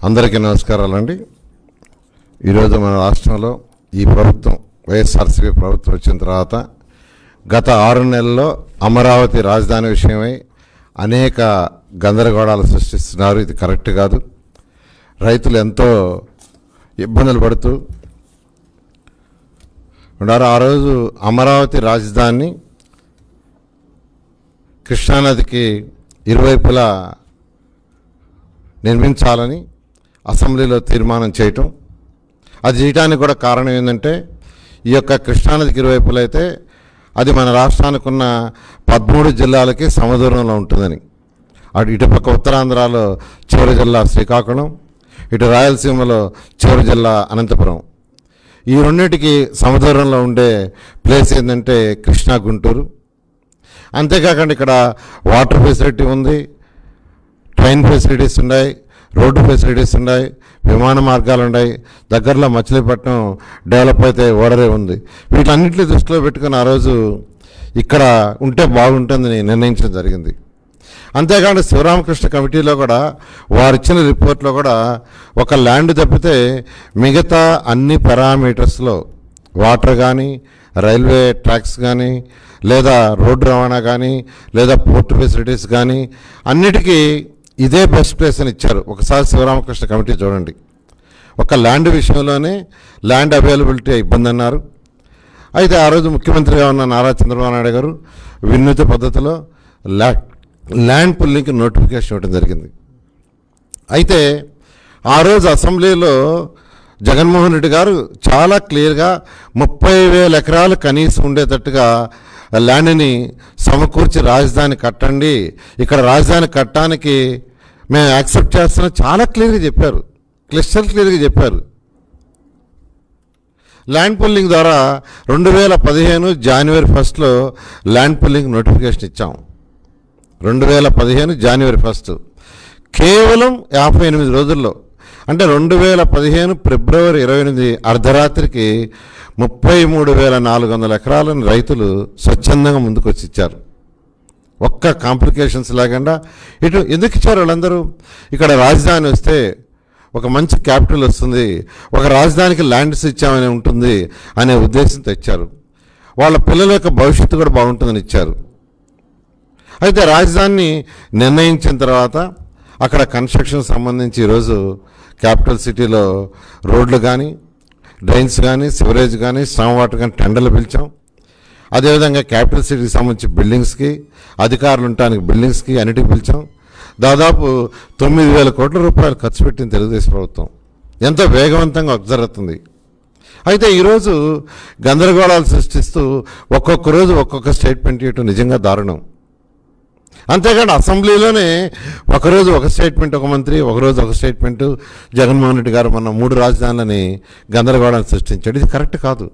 అందరికీ నమస్కారాలండి ఈరోజు మన రాష్ట్రంలో ఈ ప్రభుత్వం వైఎస్ఆర్సీపీ ప్రభుత్వం వచ్చిన తర్వాత గత ఆరు నెలల్లో అమరావతి రాజధాని విషయమై అనేక గందరగోళాలు సృష్టిస్తున్నారు ఇది కరెక్ట్ కాదు రైతులు ఎంతో ఇబ్బందులు పడుతూ ఉన్నారు ఆ రోజు అమరావతి రాజధాని కృష్ణానదికి ఇరువైపులా నిర్మించాలని అసెంబ్లీలో తీర్మానం చేయటం అది చేయడానికి కూడా కారణం ఏంటంటే ఈ యొక్క కృష్ణానదికి ఇరువైపులు అయితే అది మన రాష్ట్రానికి ఉన్న పదమూడు జిల్లాలకి సమదూరంలో ఉంటుందని అటు ఇటుపక్క ఉత్తరాంధ్రలో చివరి జిల్లా శ్రీకాకుళం ఇటు రాయలసీమలో చివరి జిల్లా అనంతపురం ఈ రెండింటికి సమదూరంలో ఉండే ప్లేస్ ఏంటంటే కృష్ణా గుంటూరు అంతేకాకుండా ఇక్కడ వాటర్ ఫెసిలిటీ ఉంది ట్రైన్ ఫెసిలిటీస్ ఉన్నాయి రోడ్డు ఫెసిలిటీస్ ఉన్నాయి విమాన మార్గాలు ఉన్నాయి దగ్గరలో మచిలీపట్నం డెవలప్ అయితే ఓడరే ఉంది వీటన్నింటినీ దృష్టిలో పెట్టుకుని ఆ రోజు ఇక్కడ ఉంటే బాగుంటుందని నిర్ణయించడం జరిగింది అంతేకాకుండా శివరామకృష్ణ కమిటీలో కూడా వారు ఇచ్చిన రిపోర్ట్లో కూడా ఒక ల్యాండ్ తప్పితే మిగతా అన్ని పారామీటర్స్లో వాటర్ కానీ రైల్వే ట్రాక్స్ కానీ లేదా రోడ్డు రవాణా కానీ లేదా పోర్ట్ ఫెసిలిటీస్ కానీ అన్నిటికీ ఇదే బెస్ట్ ప్లేస్ అని ఇచ్చారు ఒకసారి శివరామకృష్ణ కమిటీ చూడండి ఒక ల్యాండ్ విషయంలోనే ల్యాండ్ అవైలబిలిటీ ఇబ్బంది అన్నారు అయితే ఆ రోజు ముఖ్యమంత్రిగా ఉన్న నారా చంద్రబాబు నాయుడు గారు వినూత పద్ధతిలో ల్యా ల్యాండ్ పుల్లింగ్కి నోటిఫికేషన్ ఇవ్వడం జరిగింది అయితే ఆ రోజు అసెంబ్లీలో జగన్మోహన్ రెడ్డి గారు చాలా క్లియర్గా ముప్పై వేల ఎకరాలు కనీసం ఉండేటట్టుగా ల్యాండ్ని సమకూర్చి రాజధాని కట్టండి ఇక్కడ రాజధాని కట్టడానికి మేము యాక్సెప్ట్ చేస్తున్నాం చాలా క్లియర్గా చెప్పారు క్లిస్టర్ క్లియర్గా చెప్పారు ల్యాండ్ పుల్లింగ్ ద్వారా రెండు వేల పదిహేను జనవరి ఫస్ట్లో ల్యాండ్ పుల్లింగ్ నోటిఫికేషన్ ఇచ్చాం రెండు వేల పదిహేను జనవరి ఫస్ట్ కేవలం యాభై ఎనిమిది రోజుల్లో అంటే రెండు వేల పదిహేను ఫిబ్రవరి ఇరవై ఎనిమిది అర్ధరాత్రికి ముప్పై మూడు వేల నాలుగు వందల ఎకరాలను రైతులు స్వచ్ఛందంగా ముందుకు వచ్చి ఇచ్చారు ఒక్క కాంప్లికేషన్స్ లేకుండా ఇటు ఎందుకు ఇచ్చారు వాళ్ళందరూ ఇక్కడ రాజధాని వస్తే ఒక మంచి క్యాపిటల్ వస్తుంది ఒక రాజధానికి ల్యాండ్స్ ఇచ్చామని ఉంటుంది అనే ఉద్దేశంతో ఇచ్చారు వాళ్ళ పిల్లల యొక్క భవిష్యత్తు కూడా బాగుంటుందని ఇచ్చారు అయితే రాజధానిని నిర్ణయించిన తర్వాత అక్కడ కన్స్ట్రక్షన్ సంబంధించి ఈరోజు క్యాపిటల్ సిటీలో రోడ్లు కానీ డ్రైన్స్ కానీ సివరేజ్ కానీ స్ట్రామ్ వాటర్ కానీ టెండర్లు పిలిచాం అదేవిధంగా క్యాపిటల్ సిటీకి సంబంధించి బిల్డింగ్స్కి అధికారులు ఉండటానికి బిల్డింగ్స్కి అన్నిటికి పిలిచాం దాదాపు తొమ్మిది వేల కోట్ల రూపాయలు ఖర్చు పెట్టింది తెలుగుదేశం ప్రభుత్వం ఎంతో వేగవంతంగా జరుగుతుంది అయితే ఈరోజు గందరగోళాలు సృష్టిస్తూ ఒక్కొక్క రోజు ఒక్కొక్క స్టేట్మెంట్ ఇవ్వటం నిజంగా దారుణం అంతేకాదు అసెంబ్లీలోనే ఒకరోజు ఒక స్టేట్మెంట్ ఒక మంత్రి ఒకరోజు ఒక స్టేట్మెంట్ జగన్మోహన్ రెడ్డి గారు మన మూడు రాజధానులని గందరగోళాన్ని సృష్టించాడు ఇది కరెక్ట్ కాదు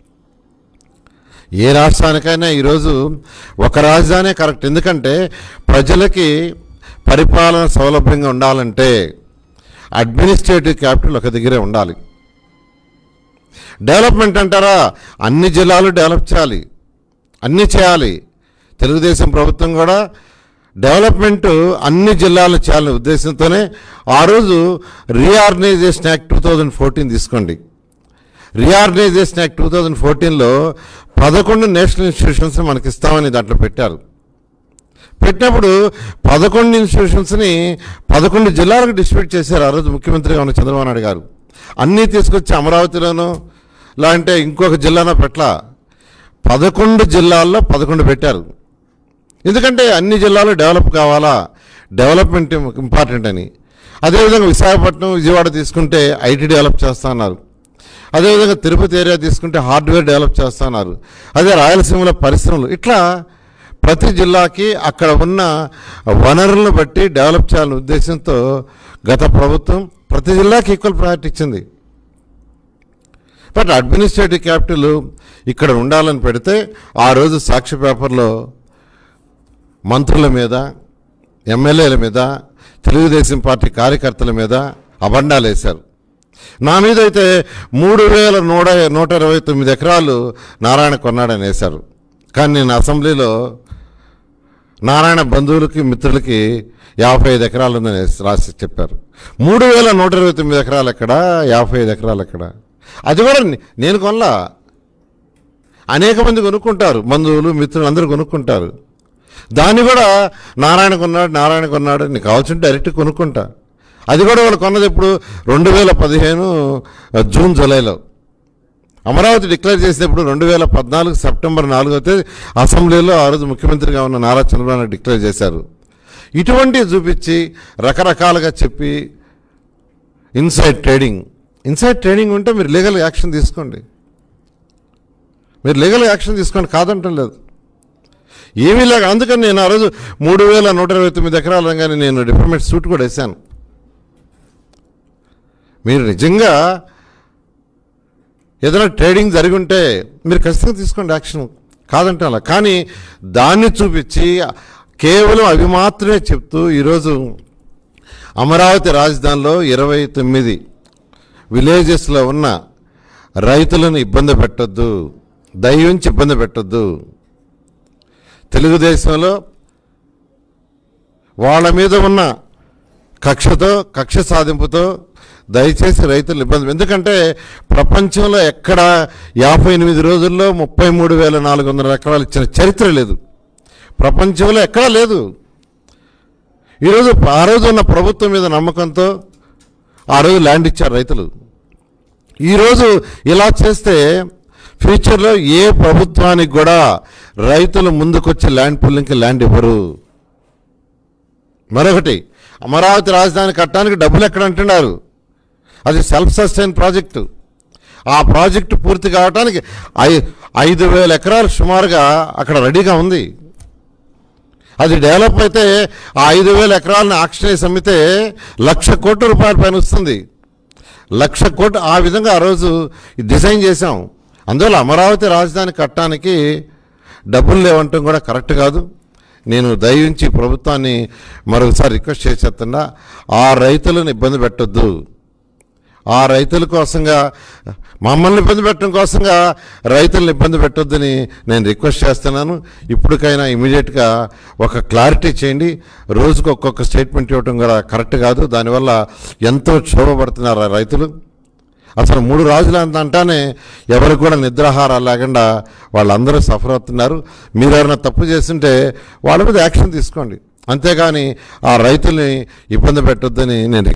ఏ రాష్ట్రానికైనా ఈరోజు ఒక రాజధానే కరెక్ట్ ఎందుకంటే ప్రజలకి పరిపాలన సౌలభ్యంగా ఉండాలంటే అడ్మినిస్ట్రేటివ్ క్యాపిటల్ ఒక దగ్గరే ఉండాలి డెవలప్మెంట్ అంటారా అన్ని జిల్లాలు డెవలప్ చేయాలి అన్నీ చేయాలి తెలుగుదేశం ప్రభుత్వం కూడా డెవలప్మెంట్ అన్ని జిల్లాలు చేయాలనే ఉద్దేశంతోనే ఆ రోజు reorganisation act two thousand fourteen తీసుకోండి రీఆర్గనైజేషన్ యాక్ట్ టూ థౌజండ్ ఫోర్టీన్లో పదకొండు నేషనల్ ఇన్స్టిట్యూషన్స్ మనకి ఇస్తామని దాంట్లో పెట్టారు పెట్టినప్పుడు పదకొండు ఇన్స్టిట్యూషన్స్ని పదకొండు జిల్లాలకు డిస్ట్రిబ్యూట్ చేశారు ఆ రోజు ముఖ్యమంత్రిగా ఉన్న చంద్రబాబు నాయుడు గారు అన్నీ తీసుకొచ్చి అమరావతిలోనూ లేదంటే ఇంకొక జిల్లానో పెట్టలా పదకొండు జిల్లాల్లో పదకొండు పెట్టారు ఎందుకంటే అన్ని జిల్లాలు డెవలప్ కావాలా డెవలప్మెంట్ ఇంపార్టెంట్ అని అదేవిధంగా విశాఖపట్నం విజయవాడ తీసుకుంటే ఐటీ డెవలప్ చేస్తా అన్నారు అదేవిధంగా తిరుపతి ఏరియా తీసుకుంటే హార్డ్వేర్ డెవలప్ చేస్తున్నారు అదే రాయలసీమలో పరిశ్రమలు ఇట్లా ప్రతి జిల్లాకి అక్కడ ఉన్న వనరులను బట్టి డెవలప్ చేయాలనే ఉద్దేశంతో గత ప్రభుత్వం ప్రతి జిల్లాకి ఈక్వల్ ప్రయారిటీ ఇచ్చింది బట్ అడ్మినిస్ట్రేటివ్ క్యాపిటల్ ఇక్కడ ఉండాలని పెడితే ఆ రోజు సాక్షి పేపర్లో మంత్రుల మీద ఎమ్మెల్యేల మీద తెలుగుదేశం పార్టీ కార్యకర్తల మీద అబండాలు వేశారు నా మీద అయితే మూడు వేల నూట నూట ఇరవై తొమ్మిది ఎకరాలు నారాయణ కొన్నాడని వేశారు కానీ నేను అసెంబ్లీలో నారాయణ బంధువులకి మిత్రులకి యాభై ఐదు ఎకరాలు ఉందని రాసి చెప్పారు మూడు వేల నూట ఇరవై తొమ్మిది ఎకరాలు ఎక్కడ యాభై ఐదు ఎకరాలు ఎక్కడ అది కూడా నే- నేను కొనలా అనేక మంది కొనుక్కుంటారు బంధువులు మిత్రులు అందరూ కొనుక్కుంటారు దాన్ని కూడా నారాయణ కొన్నాడు నారాయణ కొన్నాడు నీకు కావాల్సింటే డైరెక్ట్ కొనుక్కుంటా అది కూడా వాళ్ళు కొన్నది ఇప్పుడు రెండు వేల పదిహేను జూన్ జూలైలో అమరావతి డిక్లేర్ చేసినప్పుడు రెండు వేల పద్నాలుగు సెప్టెంబర్ నాలుగో తేదీ అసెంబ్లీలో ఆ రోజు ముఖ్యమంత్రిగా ఉన్న నారా చంద్రబాబు నాయుడు డిక్లేర్ చేశారు ఇటువంటివి చూపించి రకరకాలుగా చెప్పి ఇన్సైడ్ ట్రేడింగ్ ఇన్సైడ్ ట్రేడింగ్ ఉంటే మీరు లీగల్ యాక్షన్ తీసుకోండి మీరు లీగల్ యాక్షన్ తీసుకోండి కాదంటం లేదు ఏమీ లేక అందుకని నేను ఆ రోజు మూడు వేల నూట ఇరవై తొమ్మిది ఎకరాలు అనగానే నేను డిప్లొమేట్ సూట్ కూడా వేశాను మీరు నిజంగా ఏదైనా ట్రేడింగ్ జరిగి ఉంటే మీరు ఖచ్చితంగా తీసుకోండి యాక్షన్ కాదంటే అలా కానీ దాన్ని చూపించి కేవలం అవి మాత్రమే చెప్తూ ఈరోజు అమరావతి రాజధానిలో ఇరవై తొమ్మిది విలేజెస్లో ఉన్న రైతులను ఇబ్బంది పెట్టొద్దు దయించి ఇబ్బంది పెట్టొద్దు తెలుగుదేశంలో వాళ్ళ మీద ఉన్న కక్షతో కక్ష సాధింపుతో దయచేసి రైతులు ఇబ్బంది ఎందుకంటే ప్రపంచంలో ఎక్కడ యాభై ఎనిమిది రోజుల్లో ముప్పై మూడు వేల నాలుగు వందల ఎకరాలు ఇచ్చిన చరిత్ర లేదు ప్రపంచంలో ఎక్కడా లేదు ఈరోజు ఆ రోజు ఉన్న ప్రభుత్వం మీద నమ్మకంతో ఆ రోజు ల్యాండ్ ఇచ్చారు రైతులు ఈరోజు ఇలా చేస్తే ఫ్యూచర్లో ఏ ప్రభుత్వానికి కూడా రైతులు ముందుకొచ్చి ల్యాండ్ పుల్లింగ్కి ల్యాండ్ ఇవ్వరు మరొకటి అమరావతి రాజధాని కట్టడానికి డబ్బులు ఎక్కడ అంటున్నారు అది సెల్ఫ్ సస్టైన్ ప్రాజెక్టు ఆ ప్రాజెక్టు పూర్తి కావడానికి ఐ ఐదు వేల ఎకరాలు సుమారుగా అక్కడ రెడీగా ఉంది అది డెవలప్ అయితే ఆ ఐదు వేల ఎకరాలను ఆక్షన్ వేసి అమ్మితే లక్ష కోట్ల రూపాయల పైన వస్తుంది లక్ష కోట్లు ఆ విధంగా ఆ రోజు డిజైన్ చేశాం అందువల్ల అమరావతి రాజధాని కట్టడానికి డబ్బులు లేవంటం కూడా కరెక్ట్ కాదు నేను దయించి ప్రభుత్వాన్ని మరొకసారి రిక్వెస్ట్ చేసేస్తున్నా ఆ రైతులను ఇబ్బంది పెట్టొద్దు ఆ రైతుల కోసంగా మమ్మల్ని ఇబ్బంది పెట్టడం కోసంగా రైతులను ఇబ్బంది పెట్టొద్దని నేను రిక్వెస్ట్ చేస్తున్నాను ఇప్పటికైనా ఇమీడియట్గా ఒక క్లారిటీ చేయండి రోజుకు ఒక్కొక్క స్టేట్మెంట్ ఇవ్వడం కూడా కరెక్ట్ కాదు దానివల్ల ఎంతో క్షోభపడుతున్నారు ఆ రైతులు అసలు మూడు రోజులు అంత అంటానే ఎవరికి కూడా నిద్రాహారాలు లేకుండా వాళ్ళందరూ సఫర్ అవుతున్నారు మీరు ఎవరైనా తప్పు చేస్తుంటే వాళ్ళ మీద యాక్షన్ తీసుకోండి అంతేగాని ఆ రైతుల్ని ఇబ్బంది పెట్టొద్దని నేను